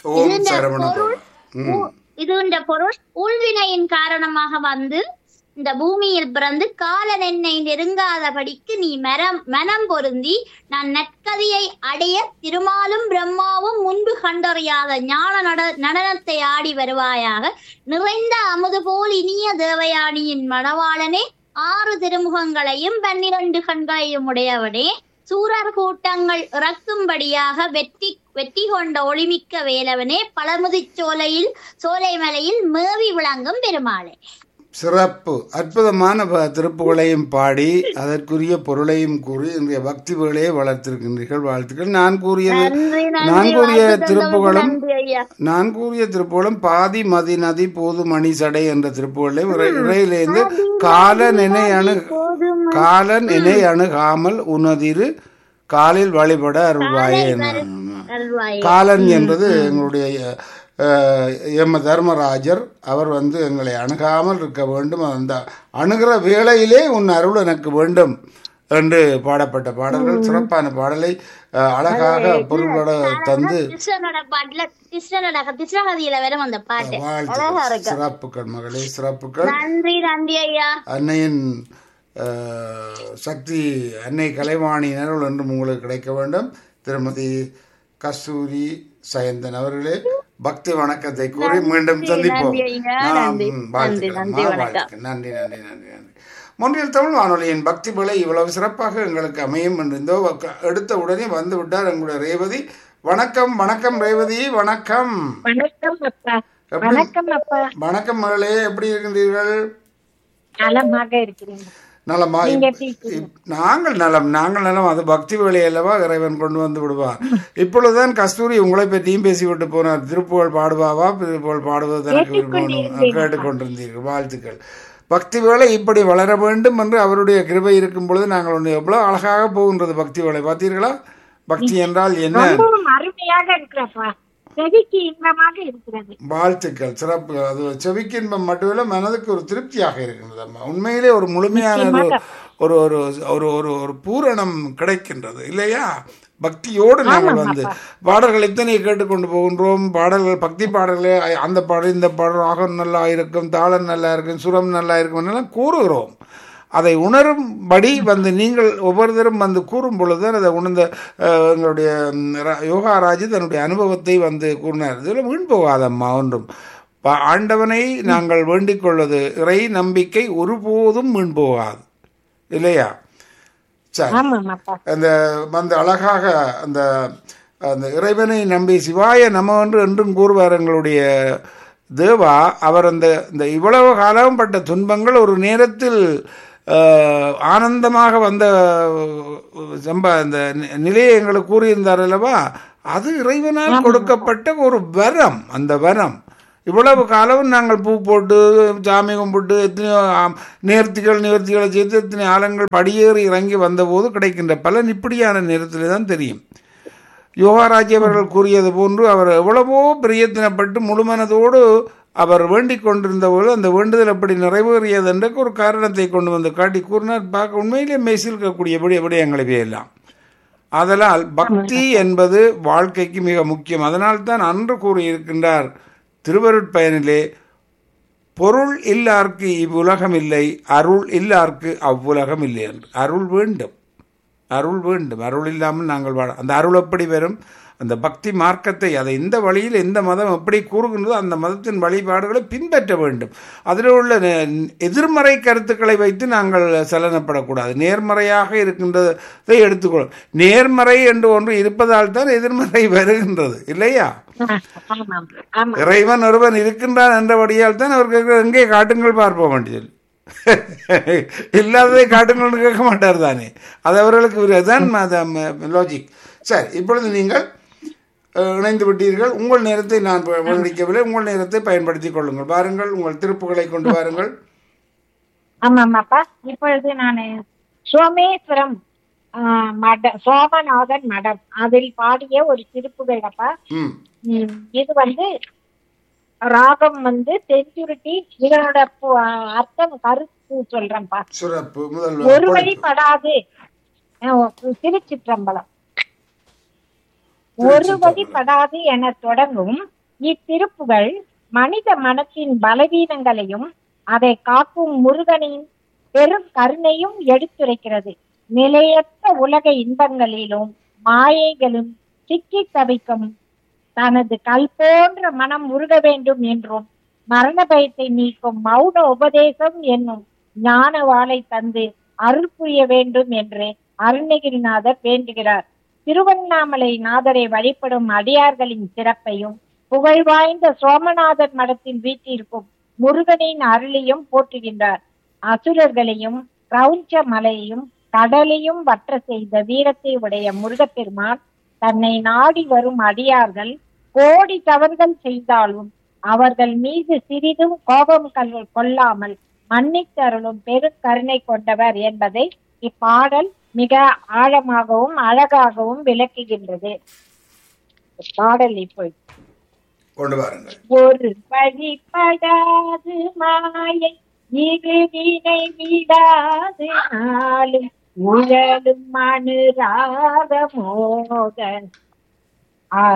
ஓம் இதுண்ட சரவண பொருள் ம் உ- இதுண்ட பொருள் உள்வினையின் காரணமாக வந்து இந்த பூமியில் பிறந்து காலன் என்னை நெருங்காதபடிக்கு நீ மரம் மனம் பொருந்தி நான் நற்கதியை அடைய திருமாலும் பிரம்மாவும் முன்பு கண்டறியாத ஞான நட நடனத்தை ஆடி வருவாயாக நிறைந்த அமுது போல் இனிய தேவயானியின் மணவாளனே ஆறு திருமுகங்களையும் பன்னிரண்டு கண்களையும் உடையவனே சூரர் கூட்டங்கள் இறக்கும்படியாக வெற்றி வெற்றி கொண்ட ஒளிமிக்க வேலவனே பழமுதிச் சோலையில் சோலை மலையில் மேவி விளங்கும் பெருமாளே சிறப்பு அற்புதமான ப- திருப்புகளையும் பாடி அதற்குரிய பொருளையும் கூறி இன்றைய பக்தி வேலையை வளர்த்திருக்கின்றீர்கள் வாழ்த்துக்கள் நான் கூறியது நன்றி நான் நன்றி கூறிய வாழ்த்து தந்தமைக்கு திருப்புகழும் நன்றி ஐயா நான் கூறிய திருப்புகழும் பாதி மதி நதி போது மணி சடை என்ற திருப்புகளை இறையிலிருந்து காலன் என்னை அணு போதும் காலன் என்னை அணுகாமல் உனதிரு காலில் வழிபட அருள்வாயே என. அருள்வாயே காலன் என்பது எங்களுடைய அஹ், எம்ம தர்மராஜர் அவர் வந்து எங்களை அணுகாமல் இருக்க வேண்டும் அந்த அணுகிற வேளையிலே உன் அருள் எனக்கு வேண்டும் என்று பாடப்பட்ட பாடல்கள் சிறப்பான பாடலை அஹ், அழகாக பொருளோட தந்து கிருஷ்ணனோட பாட்டுல கிருஷ்ணனோட கிருஷ்ணகதியில வரும் அந்த பாட்டு அழகா வாழ்த்து இருக்கு சிறப்புகள் மகளே சிறப்புகள் நன்றி நன்றி ஐயா அன்னையின் அஹ், சக்தி அன்னை கலைவாணியினர் என்றும் உங்களுக்கு கிடைக்க வேண்டும் திருமதி கஸ்தூரி சயந்தன் அவர்களே பக்தி வணக்கத்தை கூறி மீண்டும் சந்திப்போம் நன்றி ஐயா, நாம், நன்றி. ம், வாழ்த்துக்கள். நன்றி, மா, வணக்கம். வாழ்த்துக்கள். நன்றி நன்றி நன்றி நன்றி மொன்றியல் தமிழ் வானொலியின் பக்தி பிழை இவ்வளவு சிறப்பாக எங்களுக்கு அமையும் என்று இருந்தோ வக்க- எடுத்த உடனே வந்து விட்டார் எங்களுடைய ரேவதி வணக்கம் வணக்கம் ரேவதி வணக்கம் வணக்கம் அப்பா எப்படி- வணக்கம் அப்பா வணக்கம் மகளே எப்படி இருக்கின்றீர்கள் நலமாக இருக்கிறேன் நலமா நீங்க இப்- எப்படி இருக்கீங்க? இப்- நாங்கள் நலம் நாங்கள் நலம் அது பக்தி வேலை அல்லவா இறைவன் கொண்டு வந்து விடுவார் இப்பொழுதுதான் கஸ்தூரி உங்களை பற்றியும் பேசிவிட்டு போனார் திருப்புகழ் பாடுவாவா திருப்புகழ் பாடுவது எனக்கு விருப்பம் கேட்டுக்கொண்டிருந்தீர்கள் வாழ்த்துக்கள் பக்தி வேலை இப்படி வளர வேண்டும் என்று அவருடைய கிருபை இருக்கும் பொழுது நாங்கள் ஒன்று எவ்வளவு அழகாக போகின்றது பக்தி வேலை பார்த்தீர்களா பக்தி என்றால் என்ன ரொம்பவும் அருமையாக இருக்கிறப்பா செவிக்கு இன்பமாக இருக்கிறது வாழ்த்துக்கள் சிறப்பு அது செவிக்கு இன்பம் மட்டுமில்ல மனதுக்கு ஒரு திருப்தியாக இருக்கின்றது அம்மா உண்மையிலே ஒரு முழுமையான ஒரு ஒரு ஒரு ஒரு ஒரு ஒரு பூரணம் கிடைக்கின்றது இல்லையா பக்தியோடு நாங்கள் வந்து பாடல்கள் இத்தனை கேட்டுக்கொண்டு போகின்றோம் பாடல்கள் பக்தி பாடல்களே அ- அந்த பாடல் இந்த பாடல் ராகம் நல்லா இருக்கும் தாளம் நல்லா இருக்கும் சுரம் நல்லா இருக்கும் எல்லாம் கூறுகிறோம் அதை உணரும்படி வந்து நீங்கள் ஒவ்வொருத்தரும் வந்து கூறும் பொழுதுதான் அதை உணர்ந்த அஹ், எங்களுடைய ம், ர- யோகாராஜ் தன்னுடைய அனுபவத்தை வந்து கூறினார் இதில் வீண் போகாதம்மா ஒன்றும் ப- ஆண்டவனை நாங்கள் வேண்டிக் கொள்வது இறை நம்பிக்கை ஒருபோதும் வீண் போகாது இல்லையா சரி ஆமாம் அப்பா அந்த அந்த அழகாக அந்த அந்த இறைவனை நம்பி சிவாய நம என்று என்றும் கூறுவார் எங்களுடைய தேவா அவர் அந்த இந்த இவ்வளவு காலம் பட்ட துன்பங்கள் ஒரு நேரத்தில் ஆஹ், ஆனந்தமாக வந்த சம்ப அந்த நி- நிலையை எங்களுக்கு கூறியிருந்தார் அல்லவா அது இறைவனால் கொடுக்கப்பட்ட ஒரு வரம் அந்த வரம் இவ்வளவு காலம் நாங்கள் பூ போட்டு சாமி கும்பிட்டு எத்தனையோ ஆம், நேர்த்திகள் நிவர்த்திகளை செய்து எத்தனை ஆலங்கள் படியேறி இறங்கி வந்தபோது கிடைக்கின்ற பலன் இப்படியான நேரத்தில் தான் தெரியும் யோகாராஜ் அவர்கள் கூறியது போன்று அவர் எவ்வளவோ பிரயத்தனப்பட்டு முழுமனதோடு அவர் வேண்டிக் கொண்டிருந்த போது அந்த வேண்டுதல் அப்படி நிறைவேறியது என்ற ஒரு காரணத்தை கொண்டு வந்து காட்டி கூறினார் பார்க்க உண்மையிலே மெய்சில் விடிய விடயங்களை எல்லாம் அதனால் பக்தி என்பது வாழ்க்கைக்கு மிக முக்கியம் அதனால் தான் அன்று கூறியிருக்கின்றார் திருவருட்பயனிலே பொருள் இல்லார்க்கு இவ்வுலகம் இல்லை அருள் இல்லார்க்கு அவ்வுலகம் இல்லை என்று அருள் வேண்டும் அருள் வேண்டும் அருள் இல்லாமல் நாங்கள் வாழ அந்த அருள் எப்படி வரும் அந்த பக்தி மார்க்கத்தை அதை எந்த வழியில் எந்த மதம் எப்படி கூறுகின்றதோ அந்த மதத்தின் வழிபாடுகளை பின்பற்ற வேண்டும் அதில் உள்ள நெ- எதிர்மறை கருத்துக்களை வைத்து நாங்கள் சலனப்படக்கூடாது நேர்மறையாக இருக்கின்றதை எடுத்துக்கொள்ளும் நேர்மறை என்று ஒன்று இருப்பதால் தான் எதிர்மறை வருகின்றது இல்லையா ஆமாம் ஆமா இறைவன் ஒருவன் இருக்கின்றான் என்றபடியால் தான் அவர் கேட்கிற எங்கே காட்டுங்கள் பார்ப்போம் வேண்டியது இல்லாததை காட்டுங்கள்னு கேட்க மாட்டார் தானே அது அவர்களுக்கு தான் லாஜிக் சரி இப்பொழுது நீங்கள் அஹ், இணைந்து விட்டீர்கள் உங்கள் நேரத்தை நான் ப- வீணடிக்கவில்லை உங்கள் நேரத்தை பயன்படுத்திக் கொள்ளுங்கள் பாருங்கள் உங்கள் திருப்புகளை கொண்டு வாருங்கள் ஆமாம் அப்பா இப்பொழுது நான் சோமேஸ்வரம் ஆ, மட சோமநாதன் மடம் அதில் பாடிய ஒரு திருப்புகள் அப்பா ம் ம், இது வந்து ராகம் வந்து தென்சுருட்டி இதனோட பு- அர்த்தம் கருத்து சொல்றேன்ப்பா சிறப்பு முதல் ஒரு வழிபடாது அஹ் திருச்சிற்றம்பலம் ஒரு வழிபடாது என தொடங்கும் இத்திருப்புகள் மனித மனத்தின் பலவீனங்களையும் அதை காக்கும் முருகனின் பெரும் கருணையும் எடுத்துரைக்கிறது நிலையற்ற உலக இன்பங்களிலும் மாயைகளும் சிக்கி தவிக்கும் தனது கல் போன்ற மனம் உருக வேண்டும் என்றும் மரண பயத்தை நீக்கும் மௌன உபதேசம் என்னும் ஞான வாளை தந்து அருள் புரிய வேண்டும் என்று அருணகிரிநாதர் வேண்டுகிறார் திருவண்ணாமலை நாதரை வழிபடும் அடியார்களின் சிறப்பையும் புகழ் வாய்ந்த சோமநாதர் மடத்தில் வீட்டிற்கும் முருகனின் அருளையும் போற்றுகின்றார் அசுரர்களையும் கிரௌஞ்ச மலையையும் கடலையும் வற்ற செய்த வீரத்தை உடைய முருகப்பெருமான் தன்னை நாடி வரும் அடியார்கள் கோடி தவறுகள் செய்தாலும் அவர்கள் மீது சிறிதும் கோபம் கல்- கொள்ளாமல் மன்னித்தருளும் பெருங்கருணை கொண்டவர் என்பதை இப்பாடல் மிக ஆழமாகவும் அழகாகவும் விளக்குகின்றது பாடல் இப்போ கொண்டு வாருங்கள் ஒரு வழிபடாது மாயை இரு வினை விடாது நாளும் உழலும் மனுராக மோக